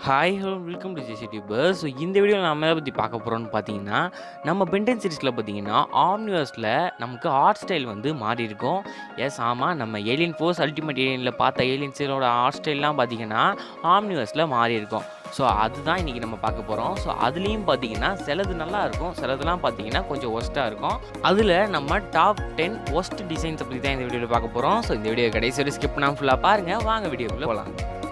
hi hello welcome to Jessi tuber so இந்த வீடியோவில் நம்ம எதை பற்றி பார்க்க போகிறோம்னு பார்த்தீங்கன்னா நம்ம பென்டன் சீரிஸில் பார்த்தீங்கன்னா ஆம்னிவர்ஸில் நமக்கு ஆர்ட் ஸ்டைல் வந்து மாறி இருக்கும் எஸ் ஆமாம் நம்ம ஏலியன் ஃபோர்ஸ் அல்டிமேட் ஏலியனில் பார்த்த ஏலியன்ஸோட ஆர்ட் ஸ்டைல்லாம் பார்த்தீங்கன்னா ஆம்னிவர்ஸில் மாறி இருக்கும் ஸோ அதுதான் இன்றைக்கி நம்ம பார்க்க போகிறோம் ஸோ அதுலேயும் பார்த்தீங்கன்னா சிலது நல்லா இருக்கும் சிலதுலாம் பார்த்தீங்கன்னா கொஞ்சம் ஒஸ்ட்டாக இருக்கும் அதில் நம்ம டாப் டென் ஒஸ்ட் டிசைன்ஸை பற்றி தான் இந்த வீடியோவில் பார்க்க போகிறோம் ஸோ இந்த வீடியோ கடைசி வரை ஸ்கிப் பண்ணாமல் ஃபுல்லாக பாருங்கள் வாங்க வீடியோக்குள்ளே போகலாம்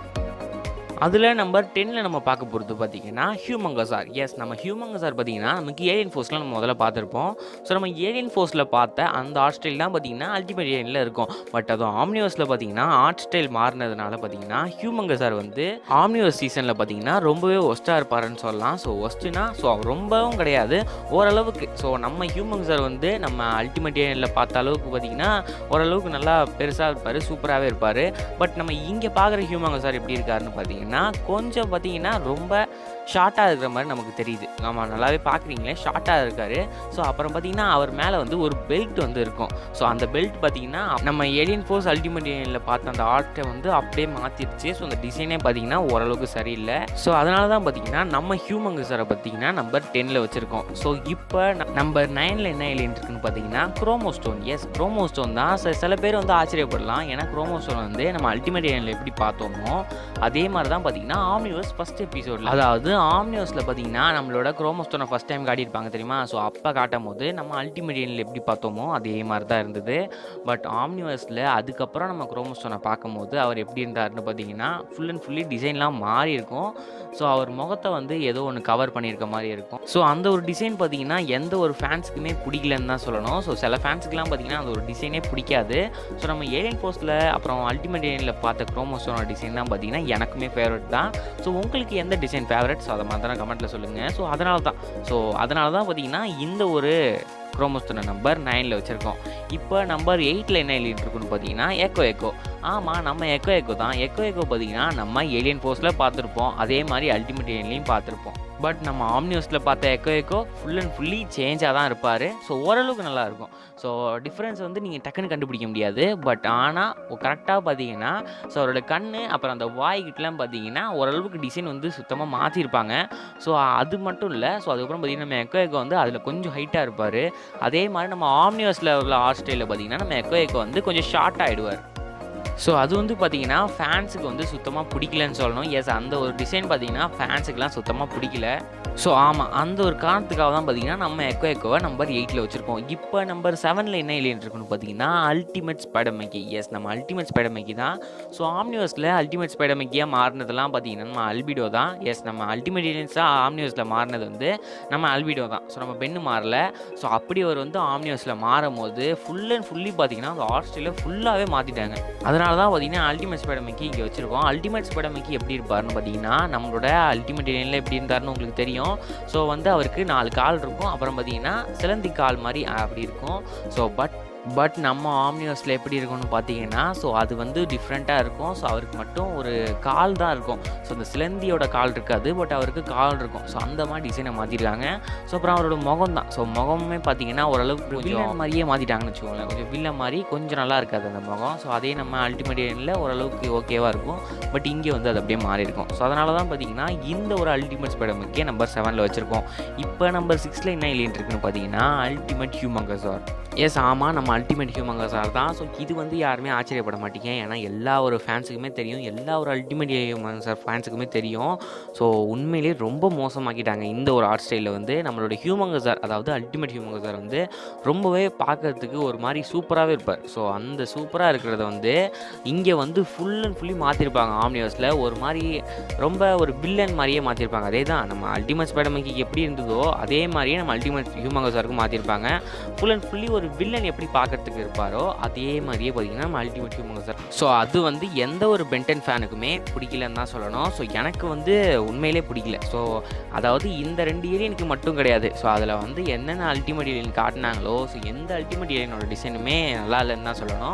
அதில் நம்பர் டென்னில் நம்ம பார்க்க போகிறது பார்த்தீங்கன்னா ஹியூமங்கசார் எஸ் நம்ம ஹியூமங்கசார் பார்த்தீங்கன்னா நமக்கு ஏலியன் ஃபோர்ஸ்லாம் நம்ம முதல்ல பார்த்துருப்போம் ஸோ நம்ம ஏலியன் ஃபோர்ஸில் பார்த்த அந்த ஆர்ட் ஸ்டைல் தான் பார்த்தீங்கன்னா அல்டிமேட் ஏலியனில் இருக்கும் பட் அதுவும் ஆம்னிவர்ஸில் பார்த்தீங்கன்னா ஆர்ட் ஸ்டைல் மாறினதுனால பார்த்தீங்கன்னா ஹியூமங்கசார் வந்து ஆம்னிவர்ஸ் சீசனில் பார்த்தீங்கன்னா ரொம்பவே ஒஸ்ட்டாக இருப்பாருன்னு சொல்லலாம் ஸோ ஒஸ்ட்டுனா ஸோ அவர் ரொம்பவும் கிடையாது ஓரளவுக்கு ஸோ நம்ம ஹியூமங்கசார் வந்து நம்ம அல்டிமேட் ஏலியனில் பார்த்த அளவுக்கு பார்த்தீங்கன்னா ஓரளவுக்கு நல்லா பெருசாக இருப்பார் சூப்பராகவே இருப்பார் பட் நம்ம இங்கே பார்க்குற ஹியூமங்கசார் எப்படி இருக்காருன்னு பார்த்தீங்கன்னா கொஞ்சம் பார்த்தீங்கன்னா ரொம்ப ஷார்ட்டாக இருக்கிற மாதிரி நமக்கு தெரியுது ஆமாம் நல்லாவே பார்க்குறீங்களே ஷார்ட்டாக இருக்கார் ஸோ அப்புறம் பார்த்தீங்கன்னா அவர் மேலே வந்து ஒரு பெல்ட் வந்து இருக்கும் ஸோ அந்த பெல்ட் பார்த்தீங்கன்னா நம்ம ஏலியன் ஃபோர்ஸ் அல்டிமேட் ஏலியனில் பார்த்த அந்த ஆர்ட்டை வந்து அப்படியே மாற்றிருச்சு ஸோ அந்த டிசைனே பார்த்தீங்கன்னா ஓரளவுக்கு சரியில்லை ஸோ அதனால தான் பார்த்தீங்கன்னா நம்ம ஹியூமங்க சாரை பார்த்தீங்கன்னா நம்பர் டென்னில் வச்சுருக்கோம் ஸோ இப்போ நம்பர் நைனில் என்ன ஏலியன் இருக்குன்னு பார்த்தீங்கன்னா குரோமோஸ்டோன் எஸ் குரோமோஸ்டோன் தான் சில சில பேர் வந்து ஆச்சரியப்படலாம் ஏன்னா குரோமோஸ்டோன் வந்து நம்ம அல்டிமேட் ஏலியனில் எப்படி பார்த்தோமோ அதே மாதிரி தான் பார்த்தீங்கன்னா ஆம்னிவர்ஸ் ஃபஸ்ட் எபிசோடில் அதாவது ஆம்னிவர்ஸில் பார்த்தீங்கன்னா நம்மளோட குரோமோஸ்டோனை ஃபஸ்ட் டைம் காட்டியிருப்பாங்க தெரியுமா ஸோ அப்போ காட்டும் போது நம்ம அல்டிமேட்டியனில் எப்படி பார்த்தோமோ அதே மாதிரி தான் இருந்தது பட் ஆம்னிவர்ஸில் அதுக்கப்புறம் நம்ம குரோமோஸ்டோனை பார்க்கும்போது அவர் எப்படி இருந்தாருன்னு பார்த்தீங்கன்னா ஃபுல் அண்ட் ஃபுல்லி டிசைன்லாம் மாறி இருக்கும் ஸோ அவர் முகத்தை வந்து ஏதோ ஒன்று கவர் பண்ணியிருக்க மாதிரி இருக்கும் ஸோ அந்த ஒரு டிசைன் பார்த்தீங்கன்னா எந்த ஒரு ஃபேன்ஸுக்குமே பிடிக்கலன்னு தான் சொல்லணும் ஸோ சில ஃபேன்ஸுக்குலாம் பார்த்தீங்கன்னா அந்த ஒரு டிசைனே பிடிக்காது ஸோ நம்ம ஏலியன் போஸ்ட்டில் அப்புறம் அல்டிமேட் ஏலியனில் பார்த்த குரோமோஸ்டோனோட டிசைன் தான் பார்த்தீங்கன்னா எனக்குமே ஃபேவரட் தான் ஸோ உங்களுக்கு எந்த டிசைன் ஃபேவரட் ஸோ அதை மாதிரி கமெண்ட்டில் சொல்லுங்கள் ஸோ அதனால தான் ஸோ அதனால தான் பார்த்தீங்கன்னா இந்த ஒரு குரோமோஸ்டோனை நம்பர் நைனில் வச்சுருக்கோம் இப்போ நம்பர் எயிட்டில் என்ன எழுதிட்டு இருக்குன்னு பார்த்தீங்கன்னா எக்கோ எக்கோ ஆமாம் நம்ம எக்கோ எக்கோ தான் எக்கோ எக்கோ பார்த்தீங்கன்னா நம்ம ஏலியன் ஃபோர்ஸில் பார்த்துருப்போம் அதே மாதிரி அல்டிமேட் ஏலியன்லையும் பார்த்துருப்போம் பட் நம்ம ஆம்னியூஸில் பார்த்த echo echo full and fully சேஞ்சாக தான் இருப்பார் ஸோ ஓரளவுக்கு நல்லாயிருக்கும் ஸோ டிஃப்ரென்ஸ் வந்து நீங்கள் டக்குன்னு கண்டுபிடிக்க முடியாது பட் ஆனால் கரெக்டாக பார்த்தீங்கன்னா ஸோ அவரோட கண் அப்புறம் அந்த வாய்கிட்டலாம் பார்த்தீங்கன்னா ஓரளவுக்கு டிசைன் வந்து சுத்தமாக மாற்றிருப்பாங்க ஸோ அது மட்டும் இல்லை ஸோ அதுக்கப்புறம் பார்த்தீங்கன்னா நம்ம எக்கோ எக்கோ வந்து அதில் கொஞ்சம் ஹைட்டாக இருப்பார் அதே மாதிரி நம்ம ஆம்னிவர்ஸில் உள்ள ஆர்ட் ஸ்டைலில் பார்த்தீங்கன்னா நம்ம எக்கோ எக்கோ வந்து கொஞ்சம் ஷார்ட் ஆகிடுவார் ஸோ அது வந்து பார்த்தீங்கன்னா ஃபேன்ஸுக்கு வந்து சுத்தமாக பிடிக்கலன்னு சொல்லணும் எஸ் அந்த ஒரு டிசைன் பார்த்தீங்கன்னா ஃபேன்ஸுக்கெலாம் சுத்தமாக பிடிக்கல ஸோ ஆமாம் அந்த ஒரு காரணத்துக்காக தான் பார்த்தீங்கன்னா நம்ம எக்கோ எக்கோவை நம்பர் எயிட்டில் வச்சுருக்கோம் இப்போ நம்பர் செவனில் என்ன ஏலியன் இருக்குன்னு பார்த்தீங்கன்னா அல்டிமேட் ஸ்பைடமைக்கி எஸ் நம்ம அல்டிமேட் ஸ்பைடமைக்கி தான் ஸோ ஆம்னிவர்ஸில் அல்டிமேட் ஸ்பைடமைக்கியாக மாறினதெல்லாம் பார்த்தீங்கன்னா நம்ம அல்பிடோ தான் எஸ் நம்ம அல்டிமேட் ஏலியன்ஸாக ஆம்னிவர்ஸில் மாறினது வந்து நம்ம அல்பிடோ தான் ஸோ நம்ம பெண்ணு மாறல ஸோ அப்படி அவர் வந்து ஆம்னிவர்ஸில் மாறும் போது ஃபுல் அண்ட் ஃபுல்லி பார்த்தீங்கன்னா அந்த ஆர்ட் ஸ்டைலில் ஃபுல்லாகவே மாற்றிட்டாங்க அதனால தான் பார்த்தீங்கன்னா அல்டிமேட் ஸ்பைடமைக்கி இங்கே வச்சுருக்கோம் அல்டிமேட் ஸ்பைடமைக்கி எப்படி இருப்பார்னு பார்த்தீங்கன்னா நம்மளோட அல்டிமேட் ஏலியனில் எப்படி இருந்தாருன்னு உங்களுக்கு தெரியும் ஸோ வந்து அவருக்கு நாலு கால் இருக்கும் அப்புறம் பார்த்தீங்கன்னா சிலந்தி கால் மாதிரி அப்படி இருக்கும் ஸோ பட் பட் நம்ம ஆம்னிவர்ஸில் எப்படி இருக்கும்னு பார்த்தீங்கன்னா ஸோ அது வந்து டிஃப்ரெண்ட்டாக இருக்கும் ஸோ அவருக்கு மட்டும் ஒரு கால் தான் இருக்கும் ஸோ அந்த சிலந்தியோட கால் இருக்காது பட் அவருக்கு கால் இருக்கும் ஸோ அந்த மாதிரி டிசைனை மாற்றிருக்காங்க ஸோ அப்புறம் அவரோட முகம் தான் ஸோ முகமே பார்த்தீங்கன்னா ஓரளவுக்கு கொஞ்சம் மாதிரியே மாற்றிட்டாங்கன்னு வச்சுக்கோங்களேன் கொஞ்சம் வில்ல மாதிரி கொஞ்சம் நல்லா இருக்காது அந்த முகம் ஸோ அதே நம்ம அல்டிமேட்டியனில் ஓரளவுக்கு ஓகேவாக இருக்கும் பட் இங்கே வந்து அது அப்படியே மாறி இருக்கும் ஸோ அதனால தான் பார்த்தீங்கன்னா இந்த ஒரு அல்டிமேட் ஸ்பைடமுக்கே நம்பர் செவனில் வச்சுருக்கோம் இப்போ நம்பர் சிக்ஸில் என்ன இல்லைன்னு இருக்குன்னு பார்த்தீங்கன்னா அல்டிமேட் ஹியூமங்கசார் எஸ் ஆமாம் நம்ம அல்டிமேட் ஹியூமங்கசார் தான் ஸோ இது வந்து யாருமே ஆச்சரியப்பட மாட்டீங்க ஏன்னா எல்லா ஒரு ஃபேன்ஸுக்குமே தெரியும் எல்லா ஒரு அல்டிமேட் ஹியூமங்கசார் ஃபேன்ஸுக்குமே தெரியும் ஸோ உண்மையிலேயே ரொம்ப மோசமாக்கிட்டாங்க இந்த ஒரு ஆர்ட் ஸ்டைலில் வந்து நம்மளோட ஹியூமங்கசார் அதாவது அல்டிமேட் ஹியூமங்கசார் வந்து ரொம்பவே பார்க்கறதுக்கு ஒரு மாதிரி சூப்பராகவே இருப்பார் ஸோ அந்த சூப்பராக இருக்கிறத வந்து இங்கே வந்து ஃபுல் அண்ட் ஃபுல்லி மாற்றிருப்பாங்க ஆம்னிவர்ஸில் ஒரு மாதிரி ரொம்ப ஒரு வில்லன் மாதிரியே மாற்றிருப்பாங்க அதே தான் நம்ம அல்டிமேட் ஸ்பைடமைக்கு எப்படி இருந்ததோ அதே மாதிரியே நம்ம அல்டிமேட் ஹியூமங்கசாருக்கும் மாற்றிருப்பாங்க ஃபுல் அண்ட் ஃபுல்லி ஒரு வில்லன் எப்படி பார்க்கறதுக்கு இருப்பாரோ அதே மாதிரியே பார்த்தீங்கன்னா நம்ம அல்டிமேட் ஹியூமங்கசார் ஸோ அது வந்து எந்த ஒரு பென்டன் ஃபேனுக்குமே பிடிக்கலன்னு தான் சொல்லணும் ஸோ எனக்கு வந்து உண்மையிலே பிடிக்கல ஸோ அதாவது இந்த ரெண்டு ஏலியனுக்கு மட்டும் கிடையாது ஸோ அதில் வந்து என்னென்ன அல்டிமேட் ஏலியன் காட்டினாங்களோ ஸோ எந்த அல்டிமேட் ஏலியனோட டிசைனுமே நல்லா இல்லைன்னு தான் சொல்லணும்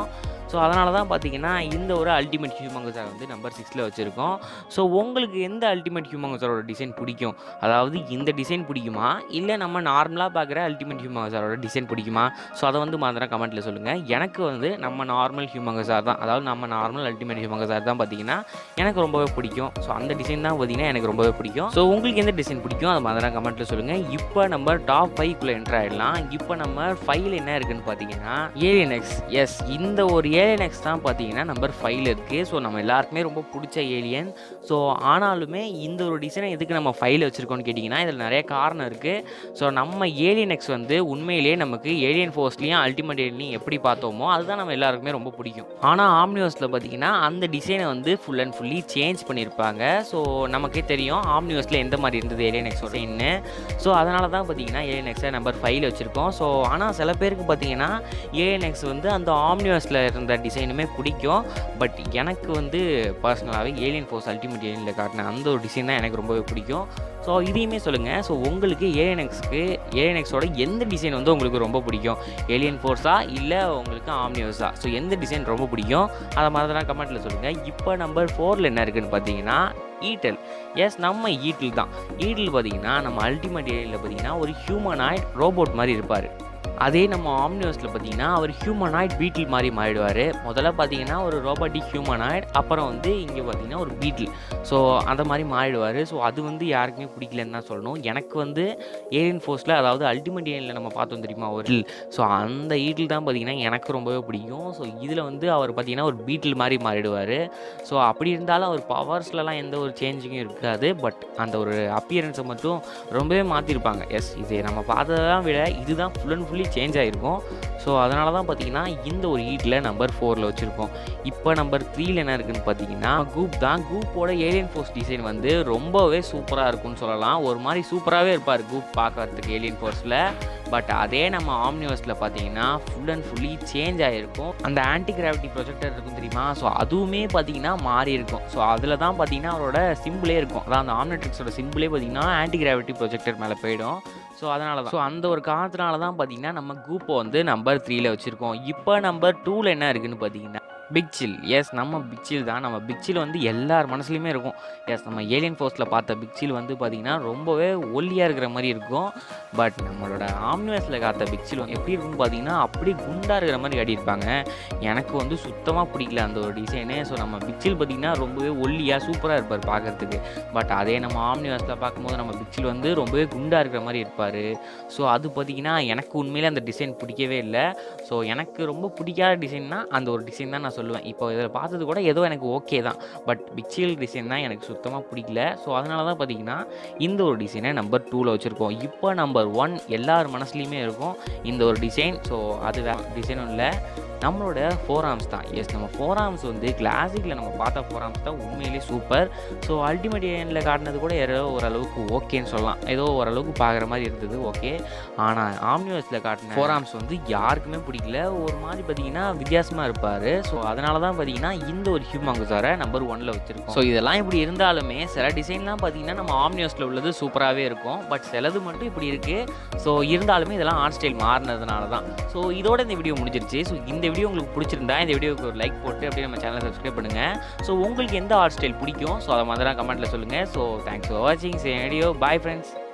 ஸோ அதனால தான் பார்த்தீங்கன்னா இந்த ஒரு அல்டிமேட் ஹியூமங்கசார் வந்து நம்பர் சிக்ஸில் வச்சுருக்கோம் ஸோ உங்களுக்கு எந்த அல்டிமேட் ஹியூமங்கசாரோட டிசைன் பிடிக்கும் அதாவது இந்த டிசைன் பிடிக்குமா இல்லை நம்ம நார்மலாக பார்க்குற அல்டிமேட் ஹியூமங்கசாரோட டிசைன் பிடிக்குமா ஸோ அதை வந்து மாதிரி கமெண்ட்டில் சொல்லுங்கள் எனக்கு வந்து நம்ம நார்மல் ஹியூமங்கசார் தான் அதாவது நம்ம நார்மல் அல்டிமேட் ஹியூமங்கசார் தான் பார்த்தீங்கன்னா எனக்கு ரொம்பவே பிடிக்கும் ஸோ அந்த டிசைன் தான் பார்த்தீங்கன்னா எனக்கு ரொம்பவே பிடிக்கும் ஸோ உங்களுக்கு எந்த டிசைன் பிடிக்கும் அதை மாதிரி கமெண்ட்டில் சொல்லுங்கள் இப்போ நம்ம டாப் ஃபைவ்க்குள்ளே என்ட்ரு ஆகிடலாம் இப்போ நம்ம ஃபைவ்ல என்ன இருக்குன்னு பார்த்தீங்கன்னா ஏலியன் எக்ஸ் எஸ் இந்த ஒரு ஏலியன் எக்ஸ் தான் பார்த்தீங்கன்னா நம்பர் ஃபைவ்ல இருக்குது ஸோ நம்ம எல்லாருக்குமே ரொம்ப பிடிச்ச ஏலியன் ஸோ ஆனாலுமே இந்த ஒரு டிசைனை எதுக்கு நம்ம ஃபைவ்ல வச்சுருக்கோம்னு கேட்டிங்கன்னா இதில் நிறைய காரணம் இருக்குது ஸோ நம்ம ஏலியன் எக்ஸ் வந்து உண்மையிலேயே நமக்கு ஏலியன் ஃபோர்ஸ்லேயும் அல்டிமேட் ஏலியன் எப்படி பார்த்தோமோ அதுதான் நம்ம எல்லாருக்குமே ரொம்ப பிடிக்கும் ஆனால் ஆம்னியோஸில் பார்த்தீங்கன்னா அந்த டிசைனை வந்து ஃபுல் அண்ட் ஃபுல்லி சேஞ்ச் பண்ணியிருப்பாங்க ஸோ நமக்கே தெரியும் ஆம்னியோஸில் எந்த மாதிரி இருந்தது ஏலியன் எக்ஸோட டிசைன்னு ஸோ அதனால தான் பார்த்தீங்கன்னா ஏலியன் எக்ஸை நம்பர் ஃபைவ்ல வச்சுருக்கோம் ஸோ ஆனால் சில பேருக்கு பார்த்தீங்கன்னா ஏலியன் எக்ஸ் வந்து அந்த ஆம்னியோஸில் இருந்த டிசைனுமே பிடிக்கும் பட் எனக்கு வந்து பர்சனலாகவே ஏலியன் ஃபோர்ஸ் அல்டிமேட் ஏலியனில் காட்டின அந்த ஒரு டிசைன் தான் எனக்கு ரொம்பவே பிடிக்கும் ஸோ இதையுமே சொல்லுங்கள் ஸோ உங்களுக்கு ஏலியன் எக்ஸ்க்கு ஏலியன் எக்ஸோட எந்த டிசைன் வந்து உங்களுக்கு ரொம்ப பிடிக்கும் ஏலியன் ஃபோர்ஸா இல்லை உங்களுக்கு ஆம்னியோஸா ஸோ எந்த டிசைன் ரொம்ப பிடிக்கும் அதை மாதிரி கமெண்ட்டில் சொல்லுங்கள் இப்போ நம்பர் ஃபோரில் என்ன இருக்குன்னு பார்த்தீங்கன்னா ஈட்டல் எஸ் நம்ம ஈட்டில் தான் ஈட்டில் பார்த்தீங்கன்னா நம்ம அல்டிமேட் ஏரியில் பார்த்தீங்கன்னா ஒரு ஹியூமனாய்ட் ரோபோட் மாதிரி இருப்பார் அதே நம்ம ஆம்னியோஸில் பார்த்தீங்கன்னா அவர் ஹியூமனாய்ட் பீட்டில் மாதிரி மாறிடுவார் முதல்ல பார்த்தீங்கன்னா ஒரு ரோபோட்டிக் ஹியூமனாய்ட் அப்புறம் வந்து இங்கே பார்த்தீங்கன்னா ஒரு பீட்டில் ஸோ அந்த மாதிரி மாறிடுவார் ஸோ அது வந்து யாருக்குமே பிடிக்கலன்னு தான் சொல்லணும் எனக்கு வந்து ஏலியன் ஃபோர்ஸில் அதாவது அல்டிமேட் ஏலியனில் நம்ம பார்த்தோம் தெரியுமா ஒரு ஸோ அந்த ஈட்டில் தான் பார்த்தீங்கன்னா எனக்கு ரொம்பவே பிடிக்கும் ஸோ இதில் வந்து அவர் பார்த்தீங்கன்னா ஒரு பீட்டில் மாதிரி மாறிடுவார் ஸோ அப்படி இருந்தாலும் அவர் பவர்ஸ்லலாம் எந்த ஒரு சேஞ்சிங்கும் இருக்காது பட் அந்த ஒரு அப்பியரன்ஸை மட்டும் ரொம்பவே மாற்றிருப்பாங்க எஸ் இது நம்ம பார்த்ததெல்லாம் விட இதுதான் ஃபுல் அண்ட் ஃபுல்லி சேஞ்ச் ஆகிருக்கும் ஸோ அதனால தான் பார்த்தீங்கன்னா இந்த ஒரு ஹீட்டில் நம்பர் ஃபோரில் வச்சுருக்கோம் இப்போ நம்பர் த்ரீல என்ன இருக்குன்னு பார்த்தீங்கன்னா குரூப் தான் குரூப்போட ஏலியன் ஃபோர்ஸ் டிசைன் வந்து ரொம்பவே சூப்பராக இருக்கும்னு சொல்லலாம் ஒரு மாதிரி சூப்பராகவே இருப்பார் குரூப் பார்க்கறதுக்கு ஏலியன் ஃபோர்ஸில் பட் அதே நம்ம ஆம்னிவர்ஸில் பார்த்தீங்கன்னா ஃபுல் அண்ட் ஃபுல்லி சேஞ்ச் ஆகிருக்கும் அந்த ஆன்டி கிராவிட்டி ப்ரொஜெக்டர் இருக்கும் தெரியுமா ஸோ அதுவுமே பார்த்தீங்கன்னா மாறி இருக்கும் ஸோ அதில் தான் பார்த்தீங்கன்னா அவரோட சிம்பிளே இருக்கும் அதான் அந்த ஆம்னெட்ரிக்ஸோட சிம்பிளே பார்த்தீங்கன்னா ஆன்டி கிராவிட்டி ப்ரொஜெக்டர் மேலே போயிடும் ஸோ அதனால தான் ஸோ அந்த ஒரு காரணத்தினால தான் பார்த்தீங்கன்னா நம்ம குரூப்பை வந்து நம்பர் த்ரீல வச்சுருக்கோம் இப்போ நம்பர் டூவில் என்ன இருக்குன்னு பார்த்தீங்கன்னா பிக் சில் எஸ் நம்ம பிக் சில் தான் நம்ம பிக் சில் வந்து எல்லார் மனசுலையுமே இருக்கும் எஸ் நம்ம ஏலியன் ஃபோர்ஸில் பார்த்த பிக் சில் வந்து பார்த்திங்கன்னா ரொம்பவே ஒல்லியாக இருக்கிற மாதிரி இருக்கும் பட் நம்மளோட ஆம்னிவர்ஸில் காத்த பிக் சில் வந்து எப்படி இருக்குன்னு பார்த்தீங்கன்னா அப்படி குண்டாக இருக்கிற மாதிரி காட்டியிருப்பாங்க எனக்கு வந்து சுத்தமாக பிடிக்கல அந்த ஒரு டிசைனு ஸோ நம்ம பிக்சில் பார்த்திங்கன்னா ரொம்பவே ஒல்லியாக சூப்பராக இருப்பார் பார்க்குறதுக்கு பட் அதே நம்ம ஆம்னிவர்ஸில் பார்க்கும்போது நம்ம பிக்சில் வந்து ரொம்பவே குண்டாக இருக்கிற மாதிரி இருப்பார் ஸோ அது பார்த்திங்கன்னா எனக்கு உண்மையிலே அந்த டிசைன் பிடிக்கவே இல்லை ஸோ எனக்கு ரொம்ப பிடிக்காத டிசைன்னா அந்த ஒரு டிசைன் தான் நான் சொல்லுவேன் இப்போ இதில் பார்த்தது கூட ஏதோ எனக்கு ஓகே தான் பட் பிக்சியல் டிசைன் தான் எனக்கு சுத்தமாக பிடிக்கல ஸோ அதனால தான் பார்த்தீங்கன்னா இந்த ஒரு டிசைனை நம்பர் டூவில் வச்சுருக்கோம் இப்போ நம்பர் ஒன் எல்லார் மனசுலையுமே இருக்கும் இந்த ஒரு டிசைன் ஸோ அது வே டிசைனும் இல்லை நம்மளோட ஃபோர் ஆர்ம்ஸ் தான் எஸ் நம்ம ஃபோர் ஆர்ம்ஸ் வந்து கிளாசிக்கில் நம்ம பார்த்த ஃபோர் ஆர்ம்ஸ் தான் உண்மையிலேயே சூப்பர் ஸோ அல்டிமேட் ஏனில் காட்டினது கூட ஏதோ ஓரளவுக்கு ஓகேன்னு சொல்லலாம் ஏதோ ஓரளவுக்கு பார்க்குற மாதிரி இருந்தது ஓகே ஆனால் ஆம்னிவர்ஸில் காட்டின ஃபோர் ஆர்ம்ஸ் வந்து யாருக்குமே பிடிக்கல ஒரு மாதிரி பார்த்தீங்கன்னா வித்தியாசமாக இருப்பார் ஸோ அதனால தான் பார்த்தீங்கன்னா இந்த ஒரு ஹியூமாங்குசாரை நம்பர் ஒனில் வச்சுருக்கோம் ஸோ இதெல்லாம் இப்படி இருந்தாலுமே சில டிசைன்லாம் பார்த்தீங்கன்னா நம்ம ஆம்னிவர்ஸில் உள்ளது சூப்பராகவே இருக்கும் பட் சிலது மட்டும் இப்படி இருக்குது ஸோ இருந்தாலுமே இதெல்லாம் ஆர்ட் ஸ்டைல் மாறினதுனால தான் ஸோ இதோட இந்த வீடியோ முடிஞ்சிருச்சு ஸோ இந்த வீடியோ உங்களுக்கு பிடிச்சிருந்தா இந்த வீடியோக்கு ஒரு லைக் போட்டு அப்படியே நம்ம சேனலை சப்ஸ்கிரைப் பண்ணுங்கள் ஸோ உங்களுக்கு எந்த ஆர்ட் ஸ்டைல் பிடிக்கும் ஸோ அதை மாதிரி கமெண்ட்டில் சொல்லுங்கள் ஸோ தேங்க்ஸ் ஃபார் வாட்சிங் வீடியோ பாய் ஃப்ரெண்ட்ஸ்